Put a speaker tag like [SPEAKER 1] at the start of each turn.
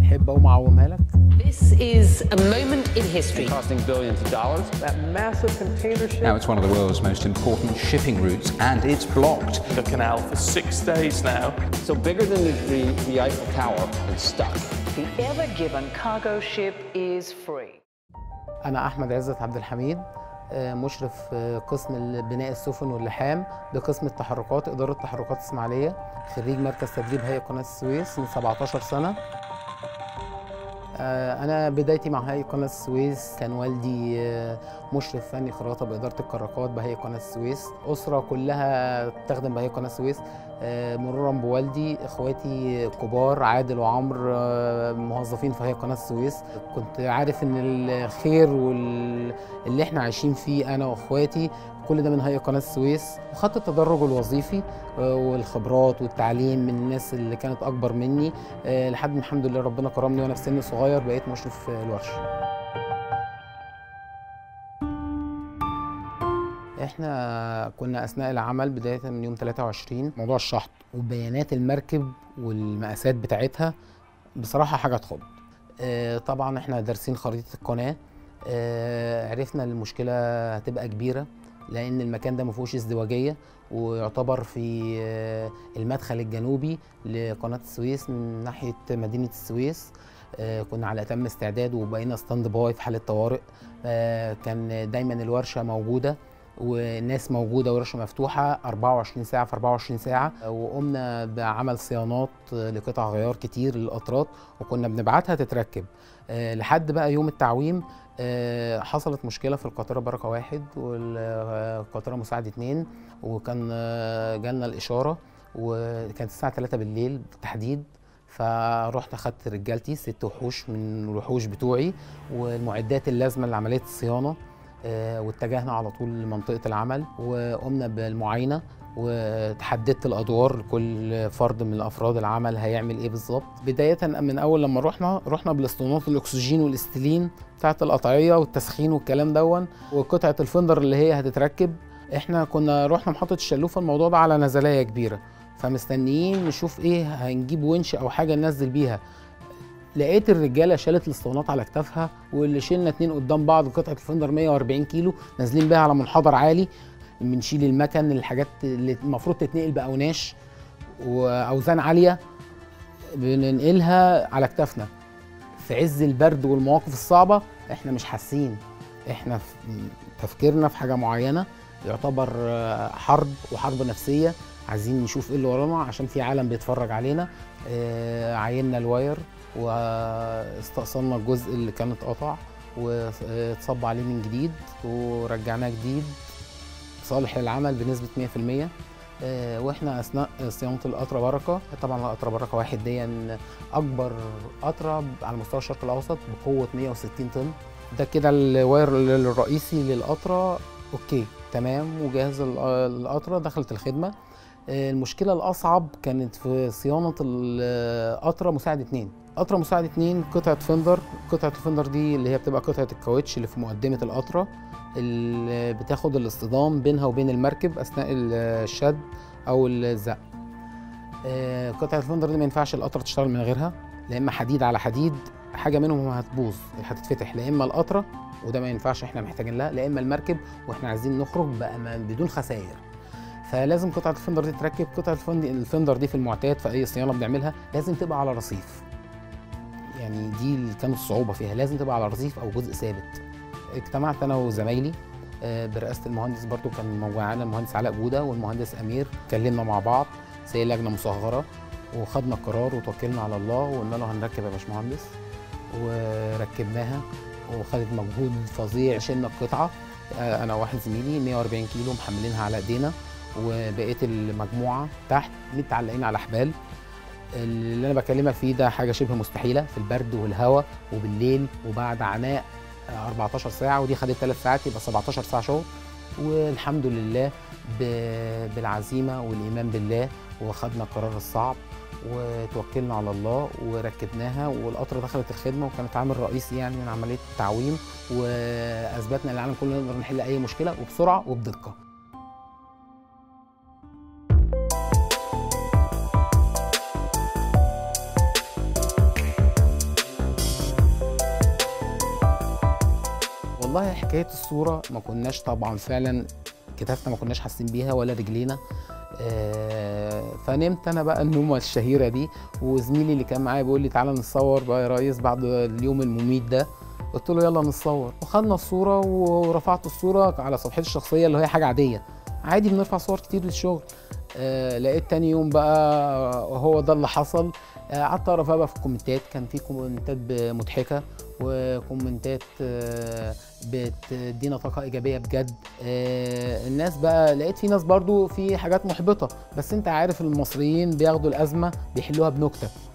[SPEAKER 1] تحب اقوم اعومها لك
[SPEAKER 2] This is a moment in history.
[SPEAKER 3] costing billions of dollars.
[SPEAKER 1] that massive container ship
[SPEAKER 4] Now it's one of the world's most important shipping routes and it's blocked.
[SPEAKER 5] the canal for six days now.
[SPEAKER 3] So bigger than the, the, the Eiffel Tower and stuck.
[SPEAKER 6] The Ever Given cargo ship is free.
[SPEAKER 1] انا احمد عزت عبد الحميد آه، مشرف آه، قسم بناء السفن واللحام بقسم التحركات اداره تحركات اسماعيليه خريج مركز تدريب هيئه قناه السويس من 17 سنه آه، انا بدايتي مع هيئه قناه السويس كان والدي آه، مشرف فني خراطه باداره الكراكات بهيئه قناه السويس اسره كلها تخدم بهيئه قناه السويس آه، مرورا بوالدي اخواتي كبار عادل وعمرو آه، موظفين في هيئه قناه السويس كنت عارف ان الخير واللي احنا عايشين فيه انا واخواتي كل ده من هيئه قناه السويس وخدت التدرج الوظيفي آه، والخبرات والتعليم من الناس اللي كانت اكبر مني آه، لحد ما الحمد لله ربنا كرمني وانا في سن صغير بقيت مشرف في الورشه احنا كنا اثناء العمل بدايه من يوم 23 موضوع الشحط وبيانات المركب والمقاسات بتاعتها بصراحه حاجه تخض آه، طبعا احنا دارسين خريطه القناه آه، عرفنا ان المشكله هتبقى كبيره لان المكان ده ما فيهوش ازدواجيه ويعتبر في آه، المدخل الجنوبي لقناه السويس من ناحيه مدينه السويس آه، كنا على اتم استعداد وبقينا ستاند باي في حاله طوارئ آه، كان دايما الورشه موجوده والناس موجوده ورشه مفتوحه 24 ساعه في 24 ساعه وقمنا بعمل صيانات لقطع غيار كتير للقطرات وكنا بنبعتها تتركب آه، لحد بقى يوم التعويم آه، حصلت مشكله في القاطره بركه واحد والقاطره مساعد اتنين وكان آه، جالنا الاشاره وكانت الساعه 3 بالليل بالتحديد فرحت اخدت رجالتي ست وحوش من الوحوش بتوعي والمعدات اللازمه لعمليه الصيانه آه، واتجهنا على طول لمنطقه العمل وقمنا بالمعاينه وتحددت الادوار لكل فرد من افراد العمل هيعمل ايه بالظبط بدايه من اول لما رحنا رحنا بالاسطوانات الاكسجين والاستلين بتاعه القطعيه والتسخين والكلام دون وقطعه الفندر اللي هي هتتركب احنا كنا رحنا محطه الشلوفه الموضوع ده على نزلايه كبيره فمستنيين نشوف ايه هنجيب ونش او حاجه ننزل بيها لقيت الرجاله شالت الاسطوانات على كتافها واللي شلنا اتنين قدام بعض قطعه الفندر 140 كيلو نازلين بيها على منحدر عالي بنشيل المكن الحاجات اللي المفروض تتنقل باوناش واوزان عاليه بننقلها على كتافنا في عز البرد والمواقف الصعبه احنا مش حاسين احنا في تفكيرنا في حاجه معينه يعتبر آه، حرب وحرب نفسيه عايزين نشوف ايه اللي ورانا عشان في عالم بيتفرج علينا آه، عيننا الواير واستأصلنا الجزء اللي كان اتقطع واتصب عليه من جديد ورجعناه جديد صالح للعمل بنسبة 100% آه، واحنا اثناء صيانه القطره بركه طبعا القطره بركه واحد دي اكبر قطره على مستوى الشرق الاوسط بقوه 160 طن ده كده الواير الرئيسي للقطره اوكي تمام وجاهز ال- القطره دخلت الخدمه آه، المشكله الاصعب كانت في صيانه القطره مساعد اتنين قطره مساعد اتنين قطعه فندر قطعه الفندر دي اللي هي بتبقى قطعه الكاوتش اللي في مقدمه القطره اللي بتاخد الاصطدام بينها وبين المركب اثناء الشد او الزق آه، قطعه الفندر دي ما ينفعش القطره تشتغل من غيرها لا اما حديد على حديد حاجه منهم هتبوظ هتتفتح لا اما القطره وده ما ينفعش احنا محتاجين لها لا اما المركب واحنا عايزين نخرج بأمان بدون خسائر فلازم قطعه الفندر دي تركب قطعه الفند- الفندر دي في المعتاد في اي صيانه بنعملها لازم تبقى على رصيف يعني دي اللي كانت الصعوبه فيها لازم تبقى على رصيف او جزء ثابت اجتمعت انا وزمايلي آه، برئاسه المهندس برضو كان موجود معانا المهندس علاء بوده والمهندس امير اتكلمنا مع بعض زي لجنه مصغره وخدنا قرار وتوكلنا على الله وقلنا له هنركب يا باشمهندس وركبناها وخدت مجهود فظيع شلنا القطعه آه، انا واحد زميلي 140 كيلو محملينها على ايدينا وبقيه المجموعه تحت متعلقين على حبال اللي انا بكلمك فيه ده حاجه شبه مستحيله في البرد والهواء وبالليل وبعد عناء آه، 14 ساعه ودي خدت 3 ساعات يبقى 17 ساعه شغل والحمد لله ب- بالعزيمه والايمان بالله وخدنا القرار الصعب وتوكلنا على الله وركبناها والقطر دخلت الخدمه وكانت عامل رئيسي يعني من عمليه التعويم واثبتنا للعالم كله نقدر نحل اي مشكله وبسرعه وبدقه والله حكايه الصوره ما كناش طبعا فعلا كتافنا ما كناش حاسين بيها ولا رجلينا آه، فنمت انا بقى النومه الشهيره دي وزميلي اللي كان معايا بيقول لي تعالى نتصور بقى يا ريس بعد اليوم المميت ده قلت له يلا نتصور وخدنا الصوره ورفعت الصوره على صفحتي الشخصيه اللي هي حاجه عاديه عادي بنرفع صور كتير للشغل آه لقيت تاني يوم بقى هو ده اللي حصل آه، قعدت اقرا بقى في الكومنتات كان في كومنتات ب- مضحكه وكومنتات آه، بتدينا طاقه ايجابيه بجد آه، الناس بقى لقيت في ناس برضو في حاجات محبطه بس انت عارف المصريين بياخدوا الازمه بيحلوها بنكته